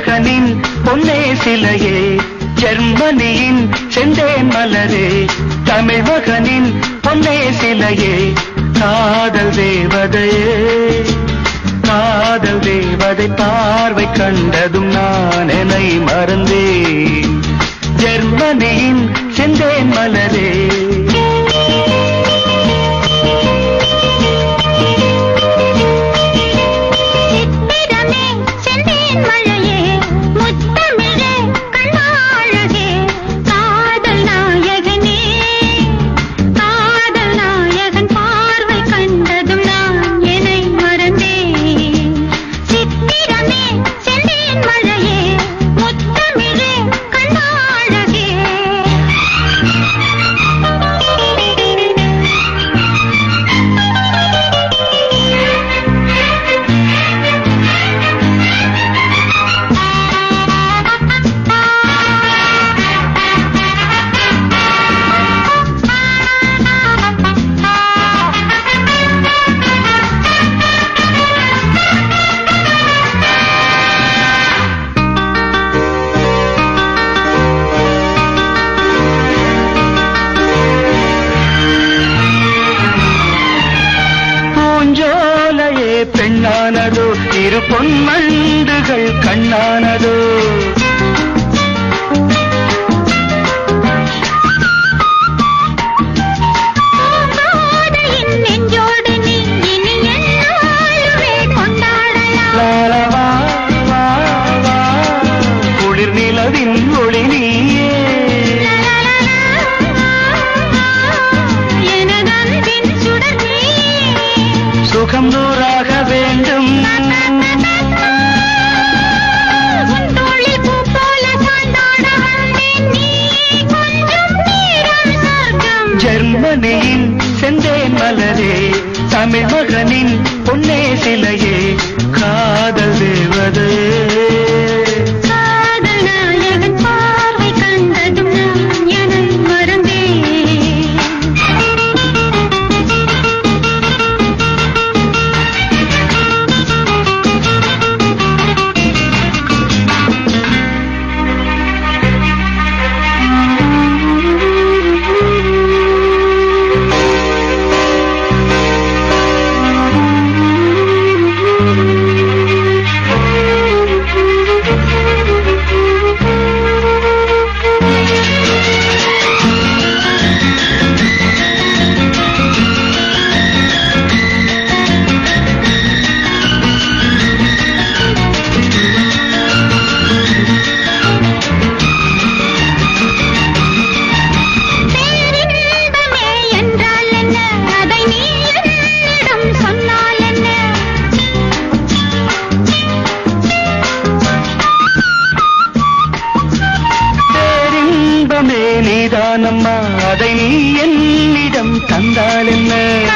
மகனின் பொன்னே சிலையே ஜெர்மனியின் செந்தேன் மலரே தமிழ் மகனின் பொன்னே சிலையே காதல் தேவதையே காதல் தேவதை பார்வை கண்டதும் நான் என்னை மறந்தேன் ஜெர்மனியின் செந்தேன் மலரே சித்திரமே செந்தேன் மழையே முத்தமிழே கண்ணாழகே காதல் நாயகனே காதல் நாயகன் பார்வை கண்டதும் நான் என்னை மறந்தேன் சித்திரமே செந்தேன் மழையே முத்தமிழே கண்ணாழகே பூஞ்சோலையே பெண்ணானதோ இரு பொன்மண்டுகள் கண்ணானதோ பூங்கோதையின் நெஞ்சோடு நீ இனி எந்நாளுமே கொண்டாடலாம் லாலா வா, வா, வா. குளிர் நிலவின் ஒளி நீயே எனது அன்பின் சுடர் நீயே சுகம் நூறாக வேண்டும் உன் தோளில் பூ போல சாய்ந்தாட வந்தேன் நீ கொஞ்சம் நேரம் சொர்க்கம் ஜெர்மனியின் செந்தேன் மலரே தமிழ் மகனின் பொன்னே சிலையே காதல் தேவதையே காதல் நாயகன் பார்வை கண்டதும் நான் என்னை மறந்தேன் பேரின்பமே என்றால் என்ன அதை நீ என்னிடம் சொன்னால் என்ன பேரின்பமே நீதானம்மா அதை நீ என்னிடம் தந்தால் என்ன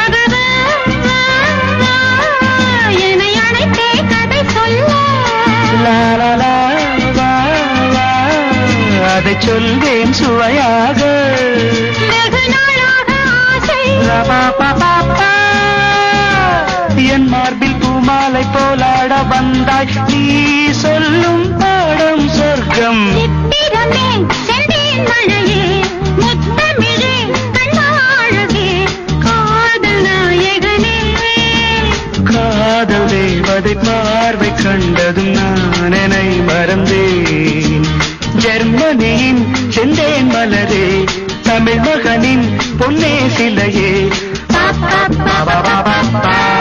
என்னை அழைத்தே கதை சொல்ல லா, லா, லா, வா, வா. அதை சொல்வேன் சுவையாக வெகு நாளாக ஆசை லா, பா, பா, பா, பா. என் மார்பில் பூமாலை போலாட வந்தாய் நீ சொல்லும் பாடம் சொர்க்கம் சித்திரமே செந்தேன் மழையே முத்தமிழே கண்ணாழகே காதல் நாயகனே காதல் தேவதை பார்வை கண்டதும் நான் என்னை மறந்தேன் ஜெர்மனியின் செந்தேன் மலரே தமிழ் மகனின் பொன்னே சிலையே பா, பா, பா, பா, பா, பா, பா, பா.